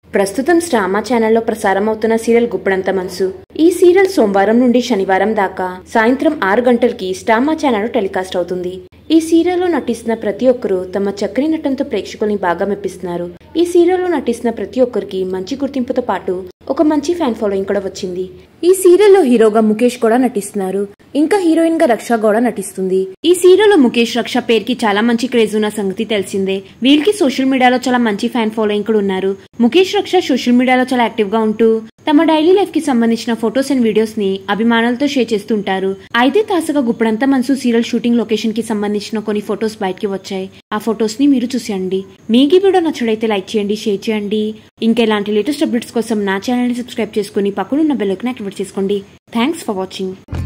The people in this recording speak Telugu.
ప్రస్తుతం స్టామా ఛానల్లో ప్రసారం అవుతున్న సీరియల్ గుప్పడంత మనసు ఈ సీరియల్ సోమవారం నుండి శనివారం దాకా సాయంత్రం ఆరు గంటలకి స్టామా ఛానల్లో టెలికాస్ట్ అవుతుంది ఈ సీరియల్లో నటిస్తున్న ప్రతి ఒక్కరూ తమ చక్కని నటనతో ప్రేక్షకుల్ని బాగా మెప్పిస్తున్నారు ఈ సీరియల్లో నటిస్తున్న ప్రతి ఒక్కరికి మంచి గుర్తింపుతో పాటు ఒక మంచి ఫ్యాన్ ఫాలోయింగ్ కూడా వచ్చింది ఈ సీరియల్లో హీరోగా ముఖేష్ కూడా నటిస్తున్నారు ఇంకా హీరోయిన్ గా రక్ష కూడా నటిస్తుంది ఈ సీరియల్లో ముఖేష్ రక్ష పేరుకి చాలా మంచి క్రేజ్ ఉన్న సంగతి తెలిసిందే వీళ్ళకి సోషల్ మీడియాలో చాలా మంచి ఫ్యాన్ ఫాలోయింగ్ కూడా ఉన్నారు ముఖేష్ రక్ష సోషల్ మీడియాలో చాలా యాక్టివ్ గా ఉంటూ తమ డైలీ లైఫ్ కి సంబంధించిన ఫొటోస్ అండ్ వీడియోస్ ని అభిమానులతో షేర్ చేస్తుంటారు అయితే తాజాగా గుప్పడంతా మనసు సీరియల్ షూటింగ్ లొకేషన్ కి సంబంధించిన కొన్ని ఫొటోస్ బయటకి వచ్చాయి ఆ ఫొటోస్ ని మీరు చూసేయండి మీకు ఈ వీడియో నచ్చడైతే లైక్ చేయండి షేర్ చేయండి ఇంకా ఇలాంటి లేటెస్ట్ అప్డేట్స్ కోసం నా ఛానల్ ని సబ్స్క్రైబ్ చేసుకుని పక్కనున్న బెల్ ఐకాన్ యాక్టివేట్ చేసుకోండి థ్యాంక్స్ ఫర్ వాచింగ్